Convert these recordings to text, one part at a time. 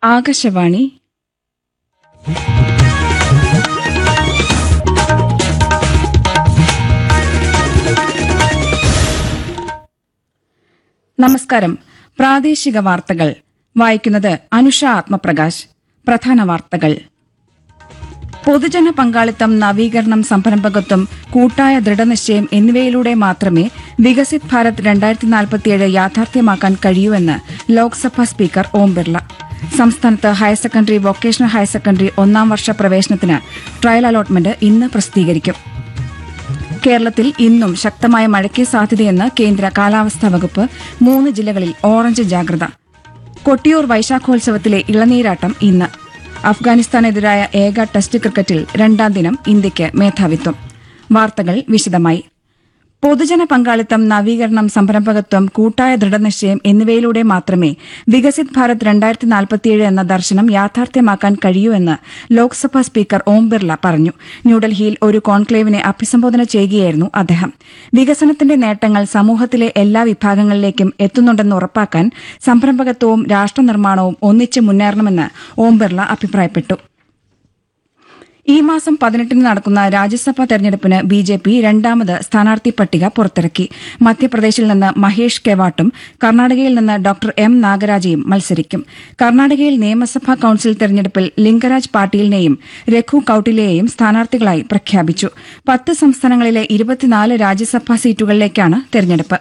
ആകാശവാണി നമസ്കാരം പ്രാദേശിക വാർത്തകൾ വായിക്കുന്നത് അനുഷ ആത്മപ്രകാശ് പ്രധാന വാർത്തകൾ പൊതുജന പങ്കാളിത്തം നവീകരണം സംരംഭകത്വം കൂട്ടായ ദൃഢനിശ്ചയം എന്നിവയിലൂടെ മാത്രമേ വികസിത് ഭാരത് രണ്ടായിരത്തി നാൽപ്പത്തിയേഴ് യാഥാർത്ഥ്യമാക്കാൻ കഴിയൂവെന്ന് ലോക്സഭാ സ്പീക്കർ ഓം ബിർള സംസ്ഥാനത്ത് higher secondary vocational higher secondary ഒന്നാം വർഷ പ്രവേശനത്തിന് ട്രയൽ അലോട്ട്മെന്റ് ഇന്ന് പ്രസിദ്ധീകരിക്കും കേരളത്തിൽ ഇന്നും ശക്തമായ മഴയ്ക്ക് സാധ്യതയെന്ന് കേന്ദ്ര കാലാവസ്ഥാ വകുപ്പ് മൂന്ന് ജില്ലകളിൽ ഓറഞ്ച് ജാഗ്രത കൊട്ടിയൂർ വൈശാഖോത്സവത്തിലെ ഇളനീരാട്ടം ഇന്ന് അഫ്ഗാനിസ്ഥാനെതിരായ ഏക ടെസ്റ്റ് ക്രിക്കറ്റിൽ രണ്ടാം ദിനം ഇന്ത്യയ്ക്ക് മേധാവിത്വം വാർത്തകൾ വിശദമായി പൊതുജന പങ്കാളിത്തം നവീകരണം സംരംഭകത്വം കൂട്ടായ ദൃഢനിശ്ചയം എന്നിവയിലൂടെ മാത്രമേ വികസിത് ഭാരത് രണ്ടായിരത്തി നാൽപ്പത്തിയേഴ് എന്ന ദർശനം യാഥാർത്ഥ്യമാക്കാൻ കഴിയൂ എന്ന് ലോക്സഭാ സ്പീക്കർ ഓം ബിർള പറഞ്ഞു ന്യൂഡൽഹിയിൽ ഒരു കോൺക്ലേവിനെ അഭിസംബോധന ചെയ്യുകയായിരുന്നു അദ്ദേഹം വികസനത്തിന്റെ നേട്ടങ്ങൾ സമൂഹത്തിലെ എല്ലാ വിഭാഗങ്ങളിലേക്കും എത്തുന്നുണ്ടെന്ന് ഉറപ്പാക്കാൻ സംരംഭകത്വവും രാഷ്ട്രനിർമ്മാണവും ഒന്നിച്ച് മുന്നേറണമെന്ന് ഓം ബിർള അഭിപ്രായപ്പെട്ടു ഈ മാസം പതിനെട്ടിന് നടക്കുന്ന രാജ്യസഭാ തെരഞ്ഞെടുപ്പിന് ബി ജെ പി രണ്ടാമത് സ്ഥാനാർത്ഥി പട്ടിക പുറത്തിറക്കി മധ്യപ്രദേശിൽ നിന്ന് മഹേഷ് കെവാട്ടും കർണാടകയിൽ നിന്ന് ഡോക്ടർ എം നാഗരാജയും മത്സരിക്കും കർണാടകയിൽ നിയമസഭാ കൌൺസിൽ തെരഞ്ഞെടുപ്പിൽ ലിംഗരാജ് പാട്ടീലിനെയും രഘു കൌട്ടിലെയും സ്ഥാനാർത്ഥികളായി പ്രഖ്യാപിച്ചു പത്ത് സംസ്ഥാനങ്ങളിലെ ഇരുപത്തിനാല് രാജ്യസഭാ സീറ്റുകളിലേക്കാണ് തെരഞ്ഞെടുപ്പ്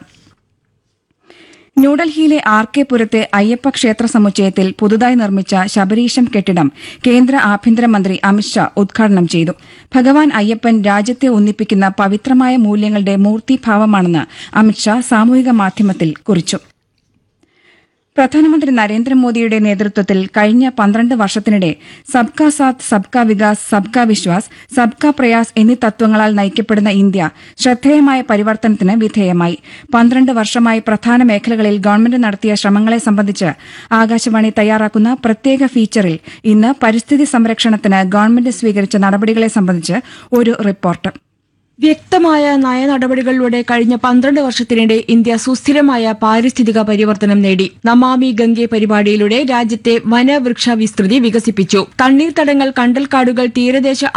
ന്യൂഡൽഹിയിലെ ആർ കെ പുരത്തെ അയ്യപ്പ ക്ഷേത്ര സമുച്ചയത്തിൽ പുതുതായി നിർമ്മിച്ച ശബരീശം കെട്ടിടം കേന്ദ്ര ആഭ്യന്തരമന്ത്രി അമിത്ഷാ ഉദ്ഘാടനം ചെയ്തു ഭഗവാൻ അയ്യപ്പൻ രാജ്യത്തെ ഒന്നിപ്പിക്കുന്ന പവിത്രമായ മൂല്യങ്ങളുടെ മൂർത്തിഭാവമാണെന്ന് അമിത്ഷാ സാമൂഹിക മാധ്യമത്തിൽ കുറിച്ചു പ്രധാനമന്ത്രി നരേന്ദ്രമോദിയുടെ നേതൃത്വത്തിൽ കഴിഞ്ഞ പന്ത്രണ്ട് വർഷത്തിനിടെ സബ്കാ സാത്ത് സബ്കാ വികാസ് സബ്കാ വിശ്വാസ് സബ്കാ പ്രയാസ് എന്നീ തത്വങ്ങളാൽ നയിക്കപ്പെടുന്ന ഇന്ത്യ ശ്രദ്ധേയമായ പരിവർത്തനത്തിന് വിധേയമായി പന്ത്രണ്ട് വർഷമായി പ്രധാന മേഖലകളിൽ ഗവൺമെന്റ് നടത്തിയ ശ്രമങ്ങളെ സംബന്ധിച്ച് ആകാശവാണി തയ്യാറാക്കുന്ന പ്രത്യേക ഫീച്ചറിൽ ഇന്ന് പരിസ്ഥിതി സംരക്ഷണത്തിന് ഗവൺമെന്റ് സ്വീകരിച്ച നടപടികളെ സംബന്ധിച്ച് ഒരു റിപ്പോർട്ട് വ്യക്തമായ നയ നടപടികളിലൂടെ കഴിഞ്ഞ പന്ത്രണ്ട് വർഷത്തിനിടെ ഇന്ത്യ സുസ്ഥിരമായ പാരിസ്ഥിതിക പരിവർത്തനം നേടി നമാമി ഗംഗെ പരിപാടിയിലൂടെ രാജ്യത്തെ വനവൃക്ഷ വിസ്തൃതി വികസിപ്പിച്ചു തണ്ണീർത്തടങ്ങൾ കണ്ടൽക്കാടുകൾ തീരദേശ